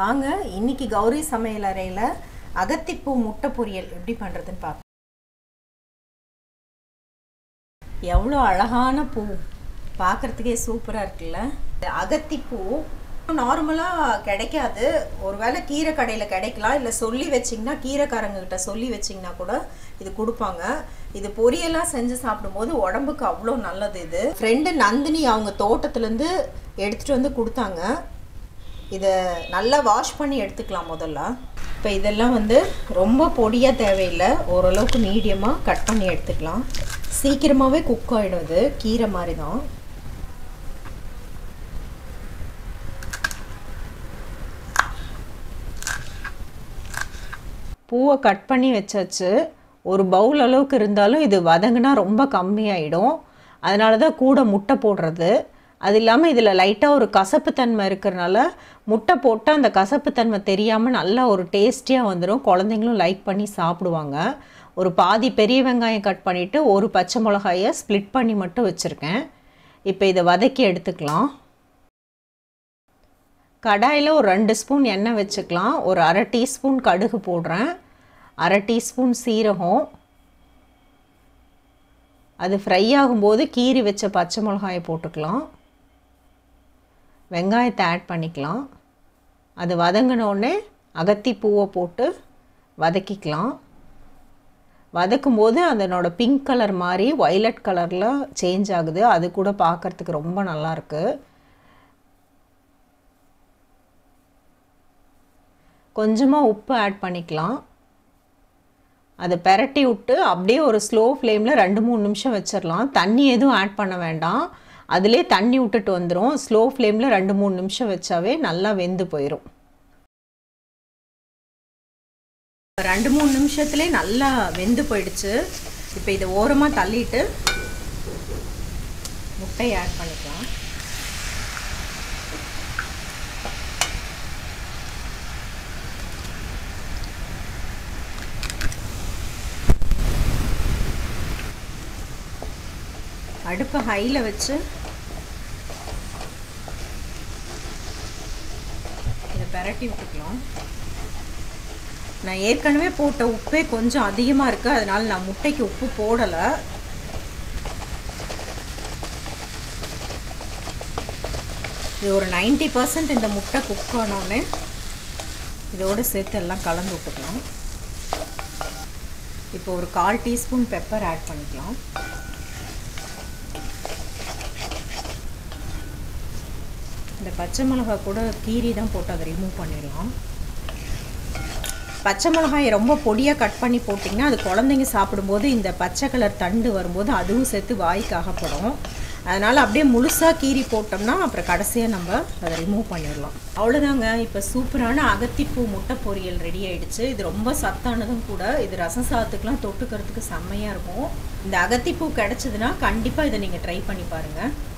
வாங்க இன்னைக்கு கௌரி சமையல் அறையில் அகத்திப்பூ முட்டை பொரியல் எப்படி பண்ணுறதுன்னு பார்க்க எவ்வளோ அழகான பூ பார்க்குறதுக்கே சூப்பராக இருக்குல்ல அகத்திப்பூ நார்மலாக கிடைக்காது ஒருவேளை கீரை கடையில் கிடைக்கலாம் இல்லை சொல்லி வச்சிங்கன்னா கீரைக்காரங்கக்கிட்ட சொல்லி வச்சிங்கன்னா கூட இது கொடுப்பாங்க இது பொரியலாக செஞ்சு சாப்பிடும்போது உடம்புக்கு அவ்வளோ நல்லது இது ஃப்ரெண்டு நந்தினி அவங்க தோட்டத்துலேருந்து எடுத்துகிட்டு வந்து கொடுத்தாங்க இதை நல்லா வாஷ் பண்ணி எடுத்துக்கலாம் முதல்ல இப்போ இதெல்லாம் வந்து ரொம்ப பொடியாக தேவையில்லை ஓரளவுக்கு மீடியமாக கட் பண்ணி எடுத்துக்கலாம் சீக்கிரமாகவே குக் ஆகிடும் இது கீரை மாதிரி தான் பூவை கட் பண்ணி வச்சாச்சு ஒரு பவுல் அளவுக்கு இருந்தாலும் இது வதங்கினா ரொம்ப கம்மியாயிடும் அதனால தான் கூட முட்டை போடுறது அது இல்லாமல் இதில் லைட்டாக ஒரு கசப்புத்தன்மை இருக்கிறனால முட்டை போட்டு அந்த கசப்புத்தன்மை தெரியாமல் நல்லா ஒரு டேஸ்டியாக வந்துடும் குழந்தைங்களும் லைக் பண்ணி சாப்பிடுவாங்க ஒரு பாதி பெரிய வெங்காயம் கட் பண்ணிவிட்டு ஒரு பச்சை மிளகாயை ஸ்ப்ளிட் பண்ணி மட்டும் வச்சுருக்கேன் இப்போ இதை வதக்கி எடுத்துக்கலாம் கடாயில் ஒரு ரெண்டு ஸ்பூன் எண்ணெய் வச்சுக்கலாம் ஒரு அரை டீஸ்பூன் கடுகு போடுறேன் அரை டீஸ்பூன் சீரகம் அது ஃப்ரை ஆகும்போது கீரி வச்ச பச்சை மிளகாயை போட்டுக்கலாம் வெங்காயத்தை ஆட் பண்ணிக்கலாம் அது வதங்கினோடனே அகத்தி பூவை போட்டு வதக்கிக்கலாம் வதக்கும் போது அதனோட பிங்க் கலர் மாதிரி ஒய்லட் கலரில் சேஞ்ச் ஆகுது அது கூட பார்க்குறதுக்கு ரொம்ப நல்லாயிருக்கு கொஞ்சமாக உப்பு ஆட் பண்ணிக்கலாம் அதை பெரட்டி விட்டு அப்படியே ஒரு ஸ்லோ ஃப்ளேமில் ரெண்டு மூணு நிமிஷம் வச்சிடலாம் தண்ணி எதுவும் ஆட் பண்ண வேண்டாம் அதிலே தண்ணி விட்டுட்டு வந்துடும் ஸ்லோ ஃப்ளேமில் ரெண்டு மூணு நிமிஷம் வச்சாவே நல்லா வெந்து போயிடும் ரெண்டு மூணு நிமிஷத்துலேயே நல்லா வெந்து போயிடுச்சு இப்போ இதை ஓரமாக தள்ளிட்டு முட்டையை ஆட் பண்ணிக்கலாம் அடுப்பை ஹையில் வச்சு இதை பெரட்டி விட்டுக்கலாம் நான் ஏற்கனவே போட்ட உப்பே கொஞ்சம் அதிகமாக இருக்குது அதனால் நான் முட்டைக்கு உப்பு போடலை இது ஒரு நைன்டி பர்சன்ட் இந்த முட்டை குக் ஆனோடனே இதோடு சேர்த்து எல்லாம் கலந்து விட்டுக்கலாம் இப்போ ஒரு கால் டீஸ்பூன் பெப்பர் ஆட் பண்ணிக்கலாம் இந்த பச்சை மிளகா கூட கீரி தான் போட்டு அதை ரிமூவ் பண்ணிடலாம் பச்சை மிளகாயை ரொம்ப பொடியாக கட் பண்ணி போட்டிங்கன்னா அது குழந்தைங்க சாப்பிடும்போது இந்த பச்சை கலர் தண்டு வரும்போது அதுவும் சேர்த்து வாய்க்கு அகப்படும் அதனால் அப்படியே முழுசாக கீரி போட்டோம்னா அப்புறம் கடைசியாக நம்ம அதை ரிமூவ் பண்ணிடலாம் அவ்வளோதாங்க இப்போ சூப்பரான அகத்திப்பூ முட்டை பொரியல் ரெடி ஆகிடுச்சு இது ரொம்ப சத்தானதும் கூட இது ரசம் சாதத்துக்குலாம் தொட்டுக்கிறதுக்கு செம்மையாக இருக்கும் இந்த அகத்திப்பூ கிடச்சிதுன்னா கண்டிப்பாக இதை நீங்கள் ட்ரை பண்ணி பாருங்கள்